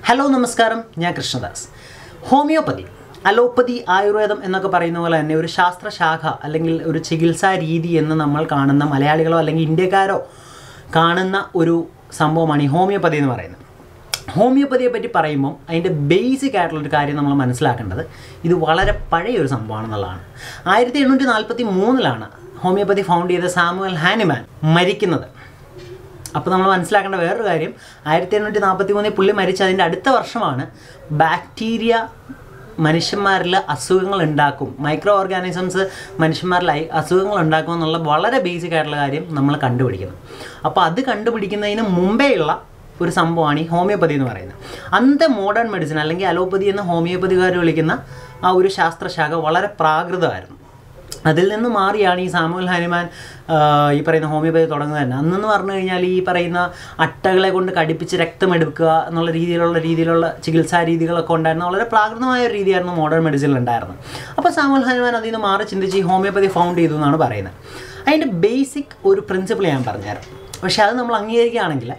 hello നമസ്കാരം ഞാൻ Krishnadas homeopathy allopathy ആയുർവേദം എന്നൊക്കെ പറയുന്ന പോലെ തന്നെ ഒരു ശാസ്ത്രശാഖ അല്ലെങ്കിൽ ഒരു ചികിത്സാ രീതി എന്ന് നമ്മൾ കാണുന്ന മലയാളികളോ അല്ലെങ്കിൽ ഇന്ത്യക്കാരോ കാണുന്ന ഒരു സംഭവമാണ് ഈ ഹോമിയോപ്പതി എന്ന് പറയുന്നത് ഹോമിയോപ്പതിയെ പറ്റി പറയുമ്പോൾ അതിൻ്റെ ബേസിക് ആയിട്ടുള്ളൊരു കാര്യം നമ്മൾ മനസ്സിലാക്കേണ്ടത് ഇത് വളരെ പഴയ ഒരു സംഭവമാണെന്നുള്ളതാണ് ആയിരത്തി എണ്ണൂറ്റി നാൽപ്പത്തി മൂന്നിലാണ് ഹോമിയോപ്പതി ഫൗണ്ട് ചെയ്ത സാമുവൽ ഹാനിമാൻ മരിക്കുന്നത് അപ്പോൾ നമ്മൾ മനസ്സിലാക്കേണ്ട വേറൊരു കാര്യം ആയിരത്തി എണ്ണൂറ്റി നാൽപ്പത്തി മൂന്നിൽ പുള്ളി മരിച്ച അതിൻ്റെ അടുത്ത വർഷമാണ് ബാക്ടീരിയ മനുഷ്യന്മാരിൽ അസുഖങ്ങൾ ഉണ്ടാക്കും മൈക്രോ ഓർഗാനിസംസ് മനുഷ്യന്മാരിൽ ഐ- അസുഖങ്ങൾ ഉണ്ടാക്കും എന്നുള്ള വളരെ ബേസിക് ആയിട്ടുള്ള കാര്യം നമ്മൾ കണ്ടുപിടിക്കുന്നത് അപ്പോൾ അത് കണ്ടുപിടിക്കുന്നതിന് മുമ്പേയുള്ള ഒരു സംഭവമാണ് ഈ ഹോമിയോപ്പതി എന്ന് പറയുന്നത് അന്നത്തെ മോഡേൺ മെഡിസിൻ അല്ലെങ്കിൽ അലോപ്പതി എന്ന് ഹോമിയോപ്പതിക്കാർ വിളിക്കുന്ന ആ ഒരു ശാസ്ത്രശാഖ വളരെ പ്രാകൃതമായിരുന്നു അതിൽ നിന്ന് മാറിയാണ് ഈ സാമുവൽ ഹനുമാൻ ആ, ഈ പറയുന്ന ഹോമിയോപ്പതി തുടങ്ങുന്നത് തന്നെ അന്നെന്ന് പറഞ്ഞു കഴിഞ്ഞാൽ ഈ പറയുന്ന അട്ടകളെ കൊണ്ട് കടിപ്പിച്ച് രക്തമെടുക്കുക എന്നുള്ള രീതിയിലുള്ള രീതിയിലുള്ള ചികിത്സാ രീതികളൊക്കെ ഉണ്ടായിരുന്ന വളരെ പ്രാകൃതമായ ഒരു രീതിയായിരുന്നു മോഡേൺ മെഡിസിനിൽ ഉണ്ടായിരുന്നത് അപ്പോൾ സാമുവൽ ഹനുമാൻ അതിൽ നിന്ന് മാറി ചിന്തിച്ച് ഈ ഹോമിയോപ്പതി ഫൗണ്ട് ചെയ്തു എന്നാണ് പറയുന്നത് അതിൻ്റെ ബേസിക് ഒരു പ്രിൻസിപ്പിൾ ഞാൻ പറഞ്ഞുതരാം പക്ഷേ അത് നമ്മൾ അംഗീകരിക്കുകയാണെങ്കിൽ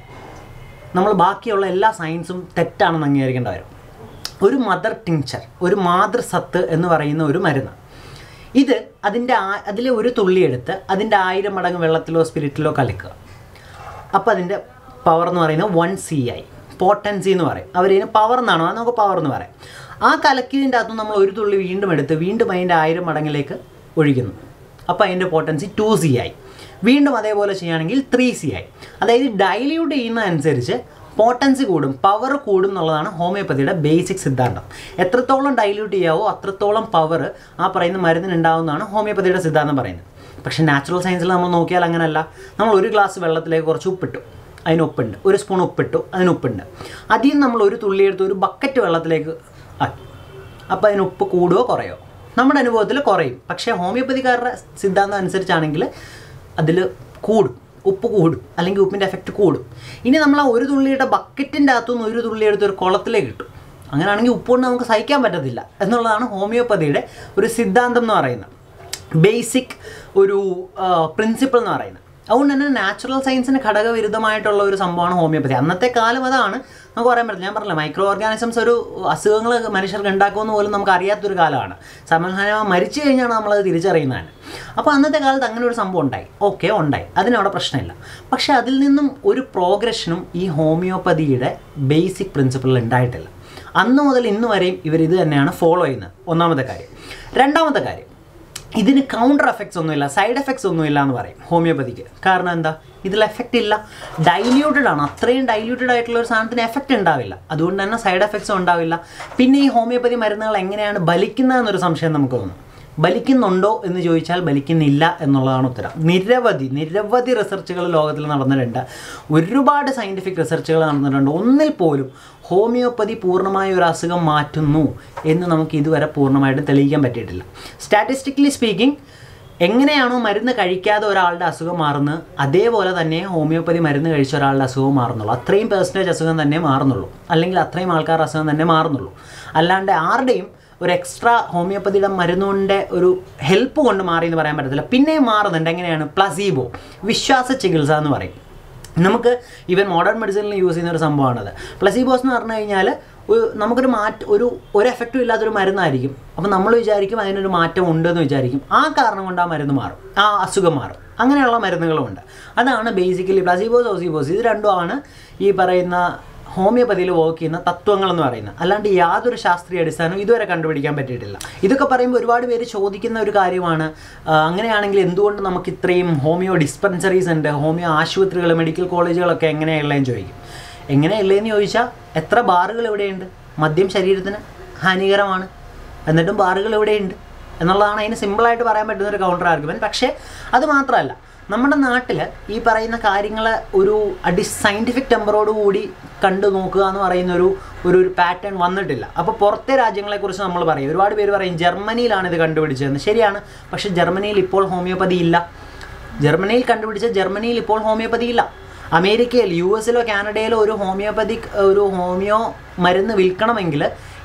നമ്മൾ ബാക്കിയുള്ള എല്ലാ സയൻസും തെറ്റാണെന്ന് അംഗീകരിക്കേണ്ട വരും ഒരു മദർ ടിങ്ചർ ഒരു മാതൃസത്ത് എന്ന് പറയുന്ന ഒരു മരുന്ന് ഇത് അതിൻ്റെ ആ- അതിലെ ഒരു തുള്ളി എടുത്ത് അതിൻ്റെ ആയിരം മടങ്ങ് വെള്ളത്തിലോ സ്പിരിറ്റിലോ കലക്കുക അപ്പോൾ അതിൻ്റെ പവർ എന്ന് പറയുന്നത് വൺ സി ആയി പോട്ടൻസി എന്ന് പറയും അവരതിന് പവർ എന്നാണോ അത് നമുക്ക് പവർ എന്ന് പറയാം ആ കലക്കിയതിൻ്റെ അകത്ത് നമ്മൾ ഒരു തുള്ളി വീണ്ടും എടുത്ത് വീണ്ടും അതിൻ്റെ ആയിരം മടങ്ങിലേക്ക് ഒഴിക്കുന്നു അപ്പോൾ അതിൻ്റെ പോട്ടൻസി ടു സി ആയി വീണ്ടും അതേപോലെ ചെയ്യുകയാണെങ്കിൽ ത്രീ സി ആയി അതായത് ഡൈല്യൂട്ട് ചെയ്യുന്നതനുസരിച്ച് പോട്ടൻസി കൂടും പവർ കൂടും എന്നുള്ളതാണ് ഹോമിയോപ്പതിയുടെ ബേസിക് സിദ്ധാന്തം എത്രത്തോളം ഡൈല്യൂട്ട് ചെയ്യാവോ അത്രത്തോളം പവർ ആ പറയുന്ന മരുന്നിന് ഉണ്ടാവുന്നതാണ് ഹോമിയോപ്പതിയുടെ സിദ്ധാന്തം പറയുന്നത് പക്ഷേ നാച്ചുറൽ സയൻസിൽ നമ്മൾ നോക്കിയാൽ അങ്ങനെയല്ല നമ്മൾ ഒരു ഗ്ലാസ് വെള്ളത്തിലേക്ക് കുറച്ച് ഉപ്പിട്ടു അതിന് ഉപ്പുണ്ട് ഒരു സ്പൂൺ ഉപ്പിട്ടു അതിന് ഉപ്പുണ്ട് അതിൽ നിന്ന് നമ്മൾ ഒരു തുള്ളി എടുത്ത് ഒരു ബക്കറ്റ് വെള്ളത്തിലേക്ക് ആക്കി അപ്പോൾ അതിന് ഉപ്പ് കൂടുകയോ കുറയോ നമ്മുടെ അനുഭവത്തിൽ കുറയും പക്ഷേ ഹോമിയോപ്പതിക്കാരുടെ സിദ്ധാന്തം അനുസരിച്ചാണെങ്കിൽ അതിൽ കൂടും ഉപ്പ് കൂടും അല്ലെങ്കിൽ ഉപ്പിൻ്റെ എഫക്റ്റ് കൂടും ഇനി നമ്മൾ ആ ഒരു തുള്ളിയുടെ ബക്കറ്റിൻ്റെ അകത്തുനിന്ന് ഒരു തുള്ളി എടുത്ത് ഒരു കുളത്തിലേക്ക് ഇട്ടു അങ്ങനെയാണെങ്കിൽ ഉപ്പ് കൊണ്ട് നമുക്ക് സഹിക്കാൻ പറ്റത്തില്ല എന്നുള്ളതാണ് ഹോമിയോപ്പതിയുടെ ഒരു സിദ്ധാന്തം എന്ന് പറയുന്നത് ബേസിക് ഒരു പ്രിൻസിപ്പിൾ എന്ന് പറയുന്നത് അതുകൊണ്ട് തന്നെ നാച്ചുറൽ സയൻസിന് ഘടകവിരുദ്ധമായിട്ടുള്ള ഒരു സംഭവമാണ് ഹോമിയോപ്പതി അന്നത്തെ കാലം അതാണ് നമുക്ക് പറയാൻ പറ്റില്ല ഞാൻ പറഞ്ഞില്ല മൈക്രോ ഓർഗാനിസംസ് ഒരു അസുഖങ്ങൾ മനുഷ്യർക്ക് ഉണ്ടാക്കുമെന്ന് പോലും നമുക്ക് അറിയാത്തൊരു കാലമാണ് സമൽഹാന മരിച്ചു കഴിഞ്ഞാണ് നമ്മളത് തിരിച്ചറിയുന്നതാണ് അപ്പോൾ അന്നത്തെ കാലത്ത് അങ്ങനെ ഒരു സംഭവം ഉണ്ടായി ഓക്കെ ഉണ്ടായി അതിനവിടെ പ്രശ്നമില്ല പക്ഷേ അതിൽ നിന്നും ഒരു പ്രോഗ്രഷനും ഈ ഹോമിയോപ്പതിയുടെ ബേസിക് പ്രിൻസിപ്പിളിൽ ഉണ്ടായിട്ടില്ല അന്ന് മുതൽ ഇന്ന് വരെയും ഇവർ ഇത് തന്നെയാണ് ഫോളോ ചെയ്യുന്നത് ഒന്നാമത്തെ കാര്യം രണ്ടാമത്തെ കാര്യം ഇതിന് കൗണ്ടർ എഫക്ട്സ് ഒന്നുമില്ല സൈഡ് എഫക്ട്സ് ഒന്നുമില്ല എന്ന് പറയും ഹോമിയോപ്പതിക്ക് കാരണം എന്താ ഇതിൽ എഫക്റ്റ് ഇല്ല ഡൈല്യൂട്ടഡ് ആണ് അത്രയും ഡൈല്യൂട്ടഡ് ആയിട്ടുള്ള ഒരു സാധനത്തിന് എഫക്റ്റ് ഉണ്ടാവില്ല അതുകൊണ്ട് തന്നെ സൈഡ് എഫക്ട്സും ഉണ്ടാവില്ല പിന്നെ ഈ ഹോമിയോപ്പതി മരുന്നുകൾ എങ്ങനെയാണ് ബലിക്കുന്നതെന്നൊരു സംശയം നമുക്ക് തോന്നും ബലിക്കുന്നുണ്ടോ എന്ന് ചോദിച്ചാൽ ബലിക്കുന്നില്ല എന്നുള്ളതാണ് ഉത്തരം നിരവധി നിരവധി റിസർച്ചുകൾ ലോകത്തിൽ നടന്നിട്ടുണ്ട് ഒരുപാട് സയൻറ്റിഫിക് റിസർച്ചുകൾ നടന്നിട്ടുണ്ട് ഒന്നിൽ പോലും ഹോമിയോപ്പതി പൂർണ്ണമായ ഒരു അസുഖം മാറ്റുന്നു എന്ന് നമുക്ക് ഇതുവരെ പൂർണ്ണമായിട്ടും തെളിയിക്കാൻ പറ്റിയിട്ടില്ല സ്റ്റാറ്റിസ്റ്റിക്കലി സ്പീക്കിംഗ് എങ്ങനെയാണോ മരുന്ന് കഴിക്കാതെ ഒരാളുടെ അസുഖം മാറുന്നത് അതേപോലെ തന്നെ ഹോമിയോപ്പതി മരുന്ന് കഴിച്ച ഒരാളുടെ അസുഖം മാറുന്നുള്ളൂ അത്രയും പേഴ്സൻറ്റേജ് അസുഖം തന്നെ മാറുന്നുള്ളൂ അല്ലെങ്കിൽ അത്രയും ആൾക്കാർ അസുഖം തന്നെ മാറുന്നുള്ളൂ അല്ലാണ്ട് ആരുടെയും ഒരു എക്സ്ട്രാ ഹോമിയോപ്പതിയുടെ മരുന്നുകൊണ്ട് ഒരു ഹെൽപ്പ് കൊണ്ട് മാറി എന്ന് പറയാൻ പറ്റത്തില്ല പിന്നെയും മാറുന്നുണ്ട് എങ്ങനെയാണ് പ്ലസീബോ വിശ്വാസ ചികിത്സ എന്ന് പറയും നമുക്ക് ഈവൻ മോഡേൺ മെഡിസിനിൽ യൂസ് ചെയ്യുന്ന ഒരു സംഭവമാണത് പ്ലസീബോസ് എന്ന് പറഞ്ഞു കഴിഞ്ഞാൽ ഒരു നമുക്കൊരു മാറ്റം ഒരു ഒരു എഫക്റ്റും ഇല്ലാത്തൊരു മരുന്നായിരിക്കും അപ്പം നമ്മൾ വിചാരിക്കും അതിനൊരു മാറ്റം ഉണ്ടെന്ന് വിചാരിക്കും ആ കാരണം കൊണ്ട് ആ മരുന്ന് മാറും ആ അസുഖം മാറും അങ്ങനെയുള്ള മരുന്നുകളുമുണ്ട് അതാണ് ബേസിക്കലി പ്ലസീബോസ് ഓസിബോസ് ഇത് രണ്ടുമാണ് ഈ പറയുന്ന ഹോമിയോപ്പതിയിൽ വർക്ക് ചെയ്യുന്ന തത്വങ്ങൾ എന്ന് പറയുന്നത് അല്ലാണ്ട് യാതൊരു ശാസ്ത്രീയ അടിസ്ഥാനവും ഇതുവരെ കണ്ടുപിടിക്കാൻ പറ്റിയിട്ടില്ല ഇതൊക്കെ പറയുമ്പോൾ ഒരുപാട് പേര് ചോദിക്കുന്ന ഒരു കാര്യമാണ് ആ, അങ്ങനെയാണെങ്കിൽ എന്തുകൊണ്ട് നമുക്ക് ഇത്രയും ഹോമിയോ ഡിസ്പെൻസറീസ് ഉണ്ട് ഹോമിയോ ആശുപത്രികൾ മെഡിക്കൽ കോളേജുകളൊക്കെ എങ്ങനെയുള്ളതെന്ന് ചോദിക്കും എങ്ങനെയുള്ളതെന്ന് ചോദിച്ചാൽ എത്ര ബാറുകൾ ഇവിടെയുണ്ട് മദ്യം ശരീരത്തിന് ഹാനികരമാണ് എന്നിട്ടും ബാറുകൾ ഇവിടെയുണ്ട് എന്നുള്ളതാണ് അതിന് സിമ്പിളായിട്ട് പറയാൻ പറ്റുന്ന ഒരു കൗണ്ടർ ആർഗ്യുമെൻറ്റ് പക്ഷേ അത് മാത്രമല്ല നമ്മുടെ നാട്ടിൽ ഈ പറയുന്ന കാര്യങ്ങൾ ഒരു അടി സയൻറ്റിഫിക് ടെമ്പറോട് കൂടി കണ്ടു നോക്കുക എന്ന് പറയുന്ന ഒരു ഒരു ഒരു പാറ്റേൺ വന്നിട്ടില്ല അപ്പോൾ പുറത്തെ രാജ്യങ്ങളെക്കുറിച്ച് നമ്മൾ പറയും ഒരുപാട് പേര് പറയും ജർമ്മനിയിലാണ് ഇത് കണ്ടുപിടിച്ചതെന്ന് ശരിയാണ് പക്ഷേ ജർമ്മനിയിൽ ഇപ്പോൾ ഹോമിയോപ്പതി ഇല്ല ജർമ്മനിയിൽ കണ്ടുപിടിച്ച ജർമ്മനിയിൽ ഇപ്പോൾ ഹോമിയോപ്പതി ഇല്ല അമേരിക്കയിൽ യു എസിലോ കാനഡയിലോ ഒരു ഹോമിയോപ്പതിക് ഒരു ഹോമിയോ മരുന്ന് വിൽക്കണമെങ്കിൽ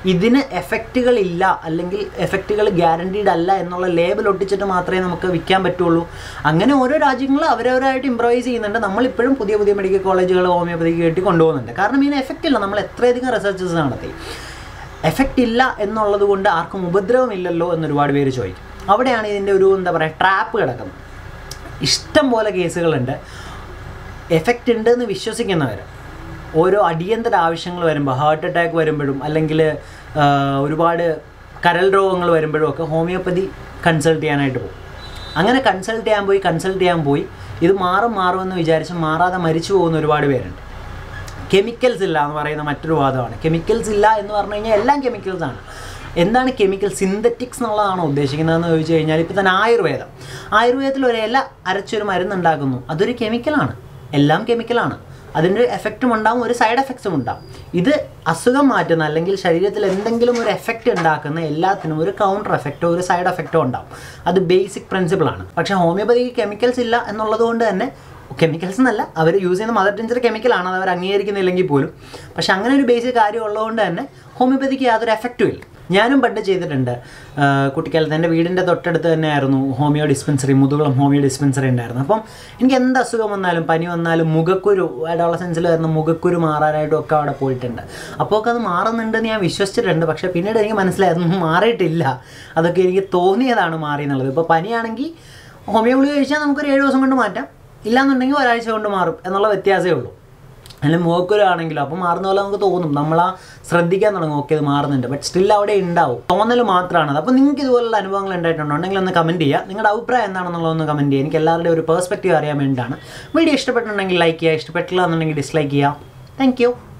ഇതിന് എഫക്റ്റുകൾ ഇല്ല അല്ലെങ്കിൽ എഫക്റ്റുകൾ ഗ്യാരണ്ടീഡ് അല്ല എന്നുള്ള ലേബൽ ഒട്ടിച്ചിട്ട് മാത്രമേ നമുക്ക് വിൽക്കാൻ പറ്റുള്ളൂ അങ്ങനെ ഓരോ രാജ്യങ്ങൾ അവരവരായിട്ട് ഇമ്പ്രവൈസ് ചെയ്യുന്നുണ്ട് നമ്മളിപ്പോഴും പുതിയ പുതിയ മെഡിക്കൽ കോളേജുകൾ ഹോമിയോപ്പതിക്ക് കയറ്റി കൊണ്ടുപോകുന്നുണ്ട് കാരണം ഇതിന് എഫക്റ്റ് ഇല്ല നമ്മൾ എത്രയധികം റിസർച്ചസ് നടത്തി എഫക്റ്റ് ഇല്ല എന്നുള്ളത് കൊണ്ട് ആർക്കും ഉപദ്രവമില്ലല്ലോ എന്ന് ഒരുപാട് പേര് ചോദിക്കും അവിടെയാണ് ഇതിൻ്റെ ഒരു എന്താ പറയുക ട്രാപ്പ് കിടക്കുന്നത് ഇഷ്ടം പോലെ കേസുകളുണ്ട് എഫക്റ്റ് ഉണ്ട് എന്ന് വിശ്വസിക്കുന്നവർ ഓരോ അടിയന്തര ആവശ്യങ്ങൾ വരുമ്പോൾ ഹാർട്ട് അറ്റാക്ക് വരുമ്പോഴും അല്ലെങ്കിൽ ഒരുപാട് കരൾ രോഗങ്ങൾ വരുമ്പോഴും ഒക്കെ ഹോമിയോപ്പതി കൺസൾട്ട് ചെയ്യാനായിട്ട് പോകും അങ്ങനെ കൺസൾട്ട് ചെയ്യാൻ പോയി കൺസൾട്ട് ചെയ്യാൻ പോയി ഇത് മാറും മാറുമെന്ന് വിചാരിച്ച് മാറാതെ മരിച്ചു പോകുന്ന ഒരുപാട് പേരുണ്ട് കെമിക്കൽസ് ഇല്ല എന്ന് പറയുന്ന മറ്റൊരു വാദമാണ് കെമിക്കൽസ് ഇല്ല എന്ന് പറഞ്ഞു കഴിഞ്ഞാൽ എല്ലാം കെമിക്കൽസ് ആണ് എന്താണ് കെമിക്കൽ സിന്തറ്റിക്സ് എന്നുള്ളതാണോ ഉദ്ദേശിക്കുന്നതെന്ന് ചോദിച്ചു കഴിഞ്ഞാൽ ഇപ്പോൾ തന്നെ ആയുർവേദം ആയുർവേദത്തിൽ ഒരു ഇല അരച്ചൊരു മരുന്നുണ്ടാക്കുന്നു അതൊരു കെമിക്കലാണ് എല്ലാം കെമിക്കലാണ് അതിൻ്റെ എഫക്റ്റും ഉണ്ടാവും ഒരു സൈഡ് എഫക്ട്സും ഉണ്ടാവും ഇത് അസുഖം മാറ്റുന്ന അല്ലെങ്കിൽ ശരീരത്തിൽ എന്തെങ്കിലും ഒരു എഫക്റ്റ് ഉണ്ടാക്കുന്ന എല്ലാത്തിനും ഒരു കൗണ്ടർ എഫക്റ്റോ ഒരു സൈഡ് എഫക്റ്റോ ഉണ്ടാവും അത് ബേസിക് പ്രിൻസിപ്പിളാണ് പക്ഷേ ഹോമിയോപ്പതിക്ക് കെമിക്കൽസ് ഇല്ല എന്നുള്ളത് കൊണ്ട് തന്നെ കെമിക്കൽസ് എന്നല്ല അവർ യൂസ് ചെയ്യുന്ന മദർ ടിഞ്ചർ കെമിക്കലാണ് അത് അവർ അംഗീകരിക്കുന്നില്ലെങ്കിൽ പോലും പക്ഷെ അങ്ങനെ ഒരു ബേസിക് കാര്യം ഉള്ളതുകൊണ്ട് തന്നെ ഹോമിയോപ്പതിക്ക് യാതൊരു എഫക്റ്റും ഇല്ല ഞാനും പണ്ട് ചെയ്തിട്ടുണ്ട് കുട്ടിക്കാലത്ത് എൻ്റെ വീടിൻ്റെ തൊട്ടടുത്ത് തന്നെയായിരുന്നു homeo dispensary Muthukulam homeo dispensary ഉണ്ടായിരുന്നു അപ്പം എനിക്ക് എന്ത് അസുഖം വന്നാലും പനി വന്നാലും മുഖക്കുരു അഡോളസെൻസിൽ വരുന്ന മുഖക്കുരു മാറാനായിട്ടും ഒക്കെ അവിടെ പോയിട്ടുണ്ട് അപ്പോൾ ഒക്കെ അത് മാറുന്നുണ്ടെന്ന് ഞാൻ വിശ്വസിച്ചിട്ടുണ്ട് പക്ഷേ പിന്നീട് എനിക്ക് മനസ്സിലായി അതൊന്നും മാറിയിട്ടില്ല അതൊക്കെ എനിക്ക് തോന്നിയതാണ് മാറി എന്നുള്ളത് ഇപ്പോൾ പനിയാണെങ്കിൽ ഹോമിയോ ഗുളിക കഴിച്ചാൽ നമുക്കൊരു ഏഴ് ദിവസം കൊണ്ട് മാറ്റാം ഇല്ലാന്നുണ്ടെങ്കിൽ ഒരാഴ്ച കൊണ്ട് മാറും എന്നുള്ള വ്യത്യാസമേ ഉള്ളൂ അല്ലെങ്കിൽ മുഖക്കുരാണെങ്കിലും അപ്പോൾ മാറുന്ന പോലെ നമുക്ക് തോന്നും നമ്മൾ ആ ശ്രദ്ധിക്കാൻ തുടങ്ങും ഓക്കെ ഇത് മാറുന്നുണ്ട് ബട്ട് സ്റ്റിൽ അവിടെ ഉണ്ടാവും തോന്നൽ മാത്രമാണ് അത് അപ്പോൾ നിങ്ങൾക്ക് ഇതുപോലുള്ള അനുഭവങ്ങൾ ഉണ്ടായിട്ടുണ്ടോ ഉണ്ടെങ്കിൽ ഒന്ന് കമൻറ്റ് ചെയ്യുക നിങ്ങളുടെ അഭിപ്രായം എന്താണെന്നുള്ളതൊന്ന് കമൻറ്റ് ചെയ്യുക എനിക്ക് എല്ലാവരുടെയും ഒരു പേഴ്സ്പെക്റ്റീവ് അറിയാൻ വേണ്ടിയിട്ടാണ് വീഡിയോ ഇഷ്ടപ്പെട്ടിട്ടുണ്ടെങ്കിൽ ലൈക്ക് ചെയ്യുക ഇഷ്ടപ്പെട്ടില്ല എന്നുണ്ടെങ്കിൽ ഡിസ്ലൈക്ക് ചെയ്യുക താങ്ക്